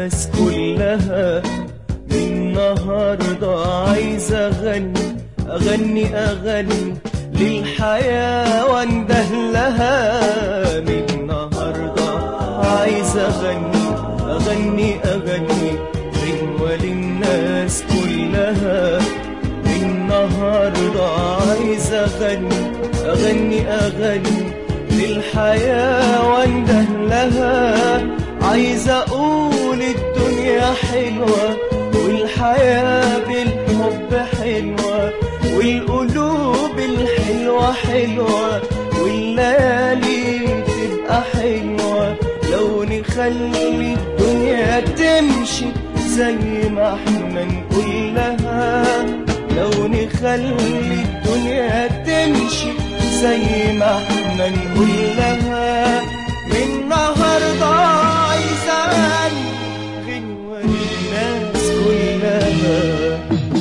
للناس كلها من النهاردة عايز أغني أغني أغني للحياة وانده لها من النهاردة عايز أغني أغني أغني غنوة للناس كلها من النهاردة عايز أغني أغني أغني للحياة وانده لها عايز أقول الدنيا حلوة والحياة بالحب حلوة والقلوب الحلوة حلوة والليالي تبقى حلوة لو نخلي الدنيا تمشي زي ما احنا نقول لها لو نخلي الدنيا تمشي زي ما احنا نقول لها من النهارده عايزه أغني غنوه للناس كلها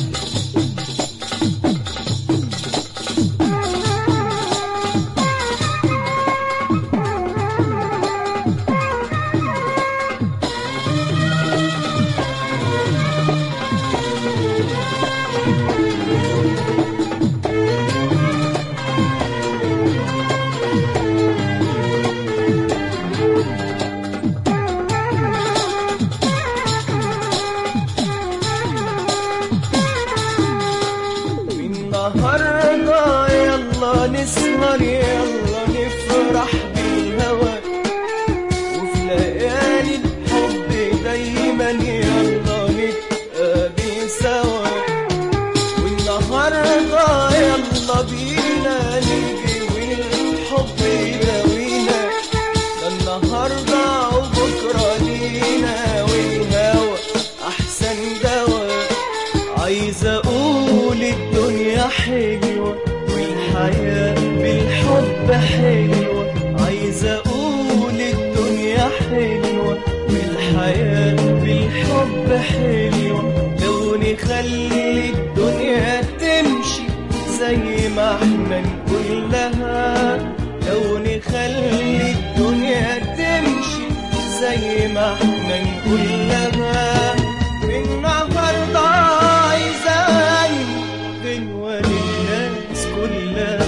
من النهارده يلا نسهر يلا نفرح بالهوى وفي ليالي الحب دايما يلا نتقابل سوا والنهارده يلا بينا نجري والحب يداوينا ده النهارده وبكره لينا والهوى احسن دوا عايز اقول الدنيا حلوة والحياة بالحب حلوة عايز اقول الدنيا حلوة والحياة بالحب حلوة لو نخلي الدنيا تمشي زي ما احنا نقول لها لو نخلي الدنيا تمشي زي ما احنا نقول لها من النهارده عايز أغني غنوة للناس كلها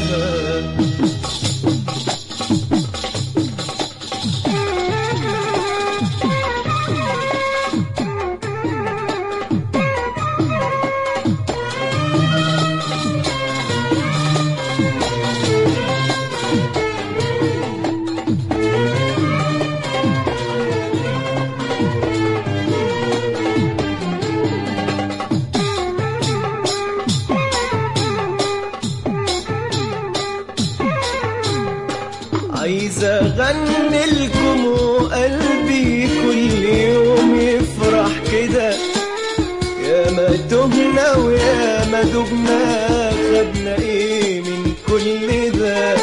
عايز اغني لكم وقلبي كل يوم يفرح كده يا ما تهنا ويا ما دبنا خدنا ايه من كل ده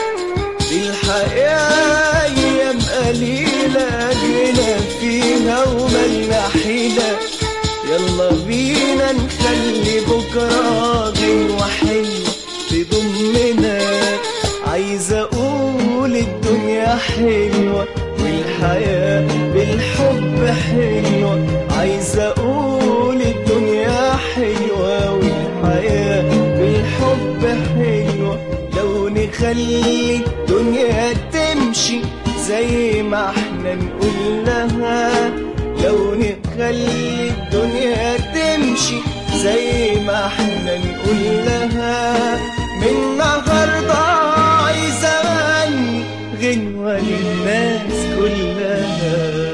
الحياة ايام قليلة جينا فيها وملنا حيلة يلا بينا نخلي بكرة غنوة حلوة تضمنا عايز اقول الدنيا حلوة والحياة بالحب حلوة عايز اقول الدنيا حلوة والحياة بالحب حلوة لو نخلي الدنيا تمشي زي ما احنا نقول لها لو نخلي الدنيا تمشي زي ما احنا نقول لها من النهارده عايز اغني غنوه للناس كلها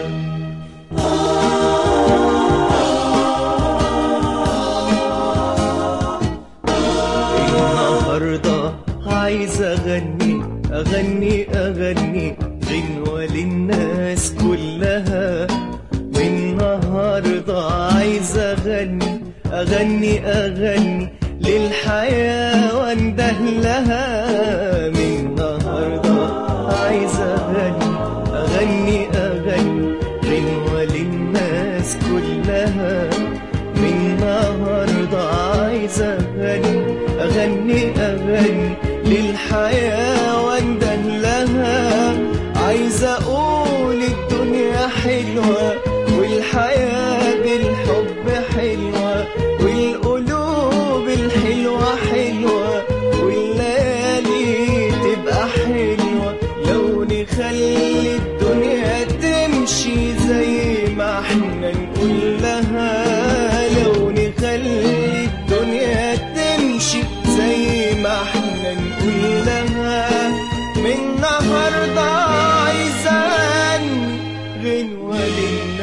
النهارده عايز اغني اغني اغني غنوه للناس كلها من النهارده عايز اغني اغني اغني للحياه وانده لها من النهارده عايز اغني اغني اغني غنوه للناس كلها من النهارده عايز اغني اغني اغني للحياه وانده لها عايز اقول الدنيا حلوه والحياه نقول لها لو نخلي الدنيا تمشي زي ما احنا نقول لها من النهارده عايزة أغني غنوة للناس